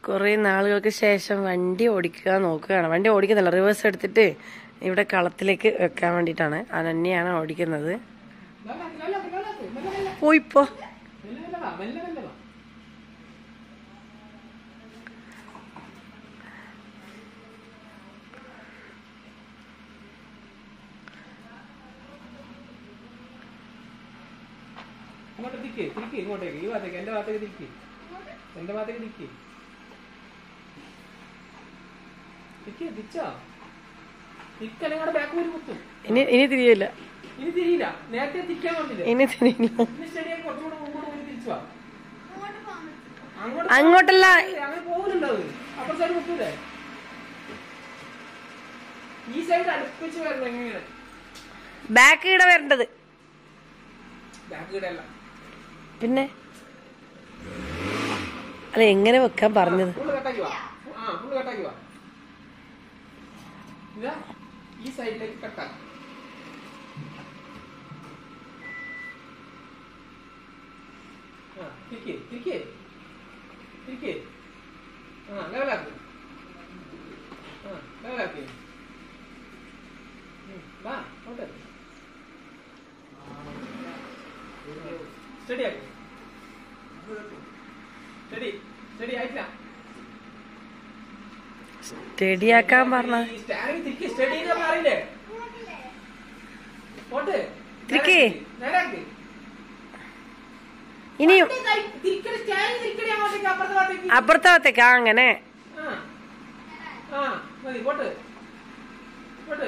കുറേ നാളുകൾക്ക് ശേഷം വണ്ടി ഓടിക്കുക നോക്കുകയാണ് വണ്ടി ഓടിക്കുന്നില്ല റിവേഴ്സ് എടുത്തിട്ട് ഇവിടെ കളത്തിലേക്ക് വെക്കാൻ വേണ്ടിയിട്ടാണ് അനന്യാണ് ഓടിക്കുന്നത് പോയിപ്പോ ഇങ്ങോട്ട് തിക്ക് തിരിക്ക് ഇങ്ങോട്ടേക്ക് ഈ ഭാഗത്തേക്ക് എന്റെ ഭാഗത്തേക്ക് തിരിക്ക് എന്റെ ഭാഗത്തേക്ക് തിക്ക് തിക്ക് തിച്ചോ തിക്കല്ല ഇങ്ങോട്ട് ബാക്ക് പോയി കുത്തും ഇനി ഇനി തിരിയില്ല ഇനി തിരിയില്ല നേരത്തെ തിക്കാൻ പറഞ്ഞില്ലേ ഇനി തിരിയില്ല ഇനി സ്റ്റഡിയായി കുറച്ചുകൂടെ മുമ്പോട്ട് പോയി തിരിച്ചു വാ അങ്ങോട്ട് അങ്ങോട്ടല്ല അങ്ങനെ പോകുന്നുണ്ടോ അത് അപ്പുറ സൈഡ് കുത്തൂലേ ഈ സൈഡ് അടുപ്പിച്ച് വരണം എങ്ങനെയാണ് ബാക്ക് ഇട വരേണ്ടത് ബാക്ക് കിടല്ല പിന്നെ അല്ല എങ്ങനെ വെക്കാൻ പറഞ്ഞത് ഫുള്ള് കട്ടാക്കി വാ ആ ഫുള്ള് കട്ടാക്കി വാ ഇതാ ഈ സൈഡിലേക്ക് കട്ടാക്കി ആ തിരിക്കേ തിരിക്കേ തിരിക്കേ ആ ലെവലാക്ക് ആ ലെവലാക്കി വാ ഓട്ടെ സ്റ്റഡി ആക്കി സ്റ്റഡി സ്റ്റഡി ആയിട്ടില്ല സ്റ്റഡിയാക്കാൻ പറഞ്ഞത് ഈ സ്റ്റാൻഡിൽ തിരിക്ക് സ്റ്റഡി എന്ന് പറഞ്ഞാ അറിയില്ലേ പോട്ട് തിരിക്ക്. നേരാക്ക് ഇനിയും തിരിക്കണ സ്റ്റാൻഡിൽ തിരിക്കണേ അങ്ങോട്ടേക്ക് അപ്പുറത്തെ ഭാഗത്തേക്ക് അപ്പുറത്തെ ഭാഗത്തേക്ക് ആ അങ്ങനെ ആ ആ മതി പോട്ട് പോട്ട്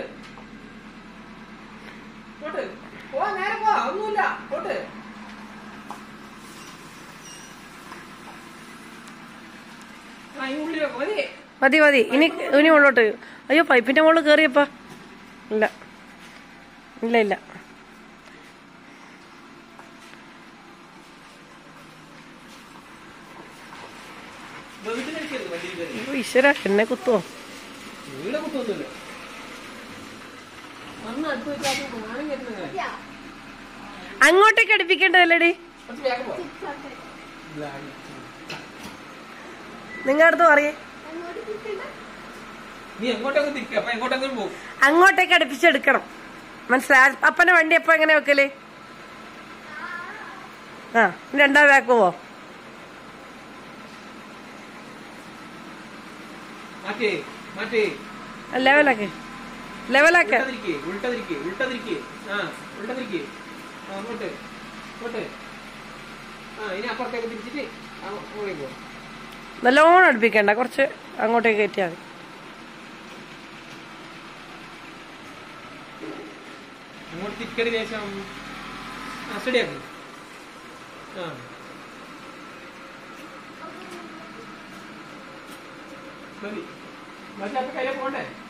പോട്ട് പോ നേരെ പോ ഒന്നുമില്ല പോട്ട് ആ ഈ ഉള്ളിലേക്ക് മതി മതി മതി ഇനി ഇനി മുകളിലോട്ട് അയ്യോ പൈപ്പിന്റെ മുകളിൽ കയറിയപ്പാ ഇല്ല ഇല്ല ഇല്ല വീട്ടിലിരിക്കരുത് വണ്ടിയിൽ കയറി അയ്യോ, ഈശ്വര എന്നെ കുത്തുവോ വീട് കുത്തൊന്നുമില്ല അന്ന് അടുത്ത് വെച്ചാൽ നാണം കയറ്റുന്ന അങ്ങോട്ടേക്ക് അടുപ്പിക്കേണ്ടതല്ലേടി കുറച്ച് വേഗം പോ നിങ്ങൾ അടുത്ത് പറയേ നീ എങ്ങോട്ടൊക്കെ തിരിക്കുക അപ്പൊ എങ്ങോട്ടെങ്കിലും പോകും അങ്ങോട്ടേക്ക് അടുപ്പിച്ചെടുക്കണം മനസ്സിലായി അപ്പന്റെ വണ്ടി എപ്പോ എങ്ങനെ വെക്കല് ആ ഇനി രണ്ടാം ബാക്ക് പോവോ മാറ്റേ മാറ്റേ ലെവലാക്ക് ലെവലാക്ക ഉൾട്ടതിരിക്കേ ഉൾട്ടതിരിക്കേ ഉൾട്ടതിരിക്കേ ആ ഉൾട്ടതിരിക്കേ ആ അങ്ങോട്ട് അങ്ങോട്ട് ആ ഇനി അപ്പുറത്തേക്ക് തിരിച്ചിട്ട് അങ്ങോട്ടേക്ക് പോ നല്ലോണം അടുപ്പിക്കണ്ട കുറച്ച് അങ്ങോട്ടേക്ക് കയറ്റിയാൽ മതി അങ്ങോട്ട് തിരിക്കടി ദേശം ആ സ്റ്റഡിയാക്കി ആ മതി മതി അപ്പൊ കയ്യിലെ പോണ്ടേ